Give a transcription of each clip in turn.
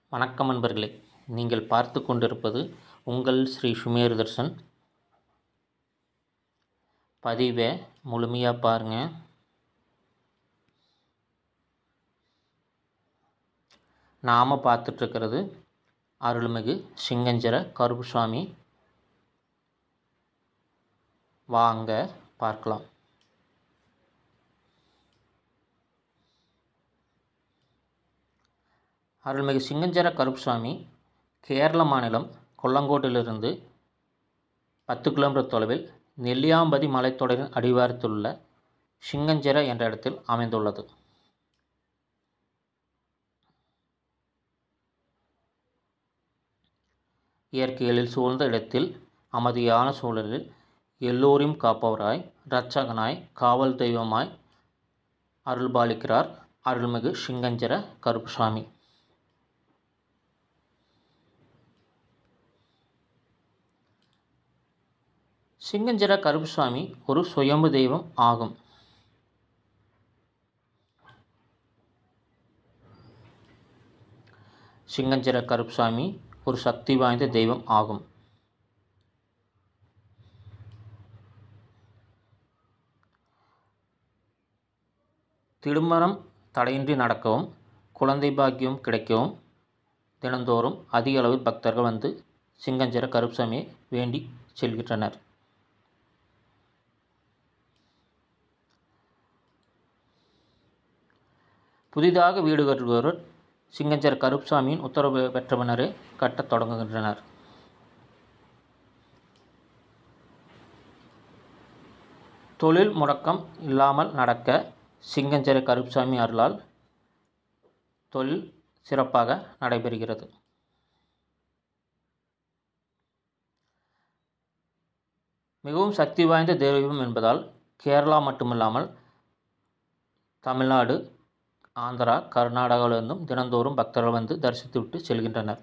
வணக்கம் நண்பர்களே நீங்கள் பார்த்து கொண்டிருப்பது உங்கள் ஸ்ரீ சுமேர் தர்ஷன் பதிவை முழுமையாக பாருங்கள் நாம் பார்த்துட்ருக்கிறது அருள்மிகு சிங்கஞ்சர கருப்புசாமி வாங்க பார்க்கலாம் அருள்மிகு சிங்கஞ்சர கருப்புசாமி கேரள மாநிலம் கொல்லங்கோட்டிலிருந்து பத்து கிலோமீட்டர் தொலைவில் நெல்லியாம்பதி மலைத்தொடரின் அடிவாரத்திலுள்ள சிங்கஞ்சர என்ற இடத்தில் அமைந்துள்ளது இயற்கையில் சூழ்ந்த இடத்தில் அமைதியான சூழலில் எல்லோரையும் காப்பவராய் இரட்சகனாய் காவல் தெய்வமாய் அருள்பாலிக்கிறார் அருள்மிகு சிங்கஞ்சர கருப்புசாமி சிங்கஞ்சர கருப்புசாமி ஒரு சுயம்பு தெய்வம் ஆகும் சிங்கஞ்சர கருப்புசாமி ஒரு சக்தி வாய்ந்த தெய்வம் ஆகும் திருமணம் தடையின்றி நடக்கவும் குழந்தை பாக்கியம் கிடைக்கவும் தினந்தோறும் அதிக அளவில் பக்தர்கள் வந்து சிங்கஞ்சர கருப்புசாமியை வேண்டி செல்கின்றனர் புதிதாக வீடு கட்டுபவர் சிங்கஞ்சர கருப்புசாமியின் உத்தரவு பெற்றவனரே கட்டத் தொடங்குகின்றனர் தொழில் முடக்கம் இல்லாமல் நடக்க சிங்கஞ்சர கருப்புசாமி அருளால் தொழில் சிறப்பாக நடைபெறுகிறது மிகவும் சக்தி வாய்ந்த தெய்வம் என்பதால் கேரளா மட்டுமில்லாமல் தமிழ்நாடு ஆந்திரா கர்நாடகாவிலிருந்தும் தினந்தோறும் பக்தர்கள் வந்து தரிசித்துவிட்டு செல்கின்றனர்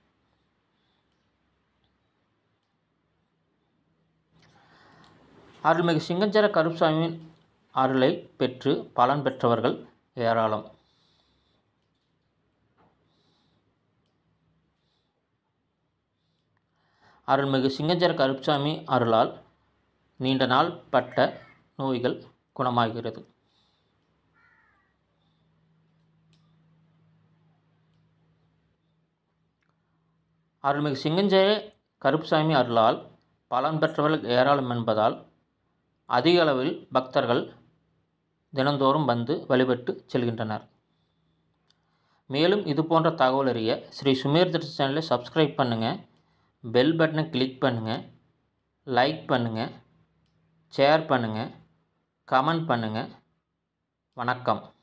அருள்மிகு சிங்கஞ்சர கருப்புசாமியின் அருளை பெற்று பலன் பெற்றவர்கள் ஏராளம் அருள்மிகு சிங்கஞ்சர கருப்புசாமி அருளால் நீண்ட நாள் பட்ட நோய்கள் குணமாகிறது அருள்மிகு சிங்கஞ்சய கருப்புசாமி அருளால் பலன் பெற்றவர்கள் ஏராளம் என்பதால் அதிக அளவில் பக்தர்கள் தினந்தோறும் வந்து வழிபட்டு செல்கின்றனர் மேலும் இது போன்ற தகவல் அறிய ஸ்ரீ சுமேர் தர்ஷன் சேனலை சப்ஸ்கிரைப் பண்ணுங்கள் பெல் பட்டனை கிளிக் பண்ணுங்கள் லைக் பண்ணுங்கள் ஷேர் பண்ணுங்கள் கமெண்ட் பண்ணுங்கள் வணக்கம்